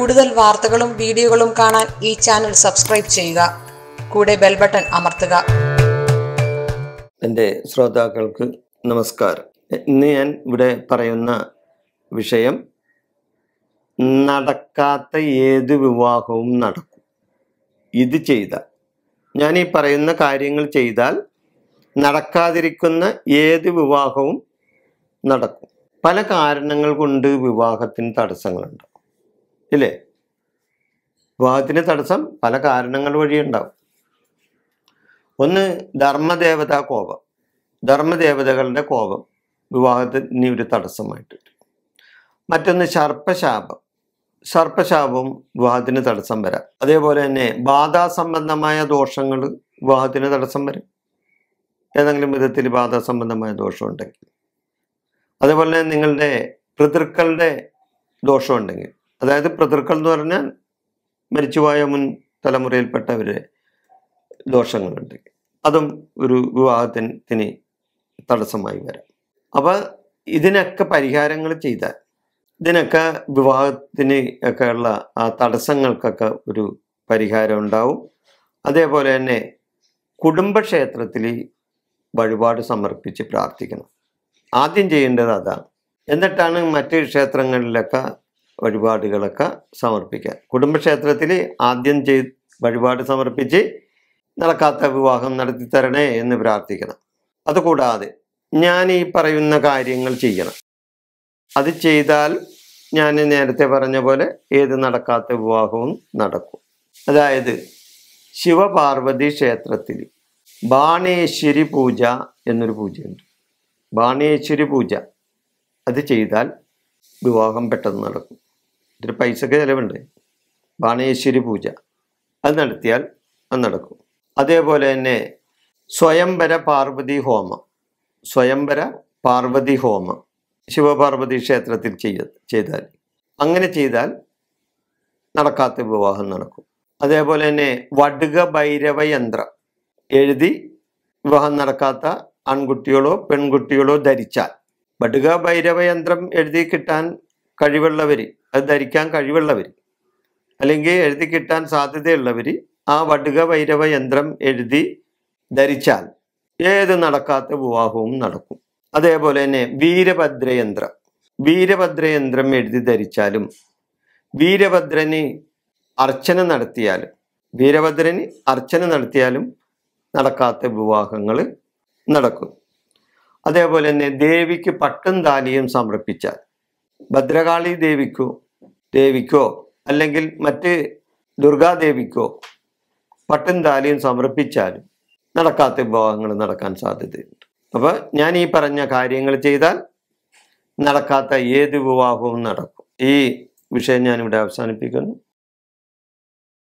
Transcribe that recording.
കൂടുതൽ വാർത്തകളും വീഡിയോകളും കാണാൻ ഈ ചാനൽ സബ്സ്ക്രൈബ് ചെയ്യുക കൂടെ ബെൽ ബട്ടൺ അമർത്തുക എൻ്റെ ശ്രോതാക്കൾക്ക് നമസ്കാരം ഇന്ന് ഞാൻ ഇവിടെ പറയുന്ന വിഷയം നടക്കാത്ത ഏത് വിവാഹവും നടക്കും ഇത് ചെയ്താൽ ഞാൻ ഈ പറയുന്ന കാര്യങ്ങൾ ചെയ്താൽ നടക്കാതിരിക്കുന്ന ഏത് വിവാഹവും നടക്കും പല കാരണങ്ങൾ കൊണ്ട് വിവാഹത്തിന് തടസ്സങ്ങളുണ്ടാവും ഇല്ലേ വിവാഹത്തിന് തടസ്സം പല കാരണങ്ങൾ വഴിയുണ്ടാവും ഒന്ന് ധർമ്മദേവതാ കോപം ധർമ്മദേവതകളുടെ കോപം വിവാഹത്തിന് ഒരു തടസ്സമായിട്ട് വരും മറ്റൊന്ന് സർപ്പശാപം സർപ്പശാപവും വിവാഹത്തിന് തടസ്സം വരാം അതേപോലെ തന്നെ ബാധാസംബന്ധമായ ദോഷങ്ങൾ വിവാഹത്തിന് തടസ്സം വരും ഏതെങ്കിലും വിധത്തിൽ ബാധാസംബന്ധമായ ദോഷം ഉണ്ടെങ്കിൽ അതേപോലെ തന്നെ നിങ്ങളുടെ പിതൃക്കളുടെ ദോഷം ഉണ്ടെങ്കിൽ അതായത് പിതൃക്കൾ എന്ന് പറഞ്ഞാൽ മരിച്ചുപോയ മുൻ തലമുറയിൽപ്പെട്ടവരെ ദോഷങ്ങളുണ്ടെങ്കിൽ അതും ഒരു വിവാഹത്തിന് തടസ്സമായി വരാം അപ്പോൾ ഇതിനൊക്കെ പരിഹാരങ്ങൾ ചെയ്താൽ ഇതിനൊക്കെ വിവാഹത്തിന് ഒക്കെ ഉള്ള ആ തടസ്സങ്ങൾക്കൊക്കെ ഒരു പരിഹാരം ഉണ്ടാവും അതേപോലെ തന്നെ കുടുംബക്ഷേത്രത്തിൽ വഴിപാട് സമർപ്പിച്ച് പ്രാർത്ഥിക്കണം ആദ്യം ചെയ്യേണ്ടത് അതാണ് എന്നിട്ടാണ് മറ്റ് ക്ഷേത്രങ്ങളിലൊക്കെ വഴിപാടുകളൊക്കെ സമർപ്പിക്കുക കുടുംബക്ഷേത്രത്തിൽ ആദ്യം ചെയ്ത് വഴിപാട് സമർപ്പിച്ച് നടക്കാത്ത വിവാഹം നടത്തി തരണേ എന്ന് പ്രാർത്ഥിക്കണം അതുകൂടാതെ ഞാൻ ഈ പറയുന്ന കാര്യങ്ങൾ ചെയ്യണം അത് ചെയ്താൽ ഞാൻ നേരത്തെ പറഞ്ഞ പോലെ ഏത് നടക്കാത്ത വിവാഹവും നടക്കും അതായത് ശിവപാർവതി ക്ഷേത്രത്തിൽ ബാണേശ്വരി പൂജ എന്നൊരു പൂജയുണ്ട് ബാണേശ്വരി പൂജ അത് ചെയ്താൽ വിവാഹം പെട്ടെന്ന് നടക്കും ഇതിന് പൈസക്ക് ചിലവുണ്ട് ബാണേശ്വരി പൂജ അത് നടത്തിയാൽ അത് നടക്കും അതേപോലെ തന്നെ സ്വയംവര പാർവതി ഹോമം സ്വയംവര പാർവതി ഹോമം ശിവപാർവതി ക്ഷേത്രത്തിൽ ചെയ്യ ചെയ്താൽ അങ്ങനെ ചെയ്താൽ നടക്കാത്ത വിവാഹം നടക്കും അതേപോലെ തന്നെ വടുക ഭൈരവ യന്ത്രം എഴുതി വിവാഹം നടക്കാത്ത ആൺകുട്ടികളോ പെൺകുട്ടികളോ ധരിച്ചാൽ വടുക ഭൈരവ യന്ത്രം എഴുതി കിട്ടാൻ കഴിവുള്ളവർ അത് ധരിക്കാൻ കഴിവുള്ളവർ അല്ലെങ്കിൽ എഴുതി കിട്ടാൻ സാധ്യതയുള്ളവർ ആ വടുക ഭൈരവ യന്ത്രം എഴുതി ധരിച്ചാൽ ഏത് നടക്കാത്ത വിവാഹവും നടക്കും അതേപോലെ തന്നെ വീരഭദ്രയന്ത്രം വീരഭദ്രയന്ത്രം എഴുതി ധരിച്ചാലും വീരഭദ്രന് അർച്ചന നടത്തിയാലും വീരഭദ്രന് അർച്ചന നടത്തിയാലും നടക്കാത്ത വിവാഹങ്ങൾ നടക്കും അതേപോലെ തന്നെ ദേവിക്ക് പട്ടും താലിയും സമർപ്പിച്ചാൽ ഭദ്രകാളി ദേവിക്കോ ദേവിക്കോ അല്ലെങ്കിൽ മറ്റ് ദുർഗാദേവിക്കോ പട്ടും താലിയും സമർപ്പിച്ചാലും നടക്കാത്ത വിവാഹങ്ങൾ നടക്കാൻ സാധ്യതയുണ്ട് അപ്പോൾ ഞാൻ ഈ പറഞ്ഞ കാര്യങ്ങൾ ചെയ്താൽ നടക്കാത്ത ഏത് വിവാഹവും നടക്കും ഈ വിഷയം ഞാനിവിടെ അവസാനിപ്പിക്കുന്നു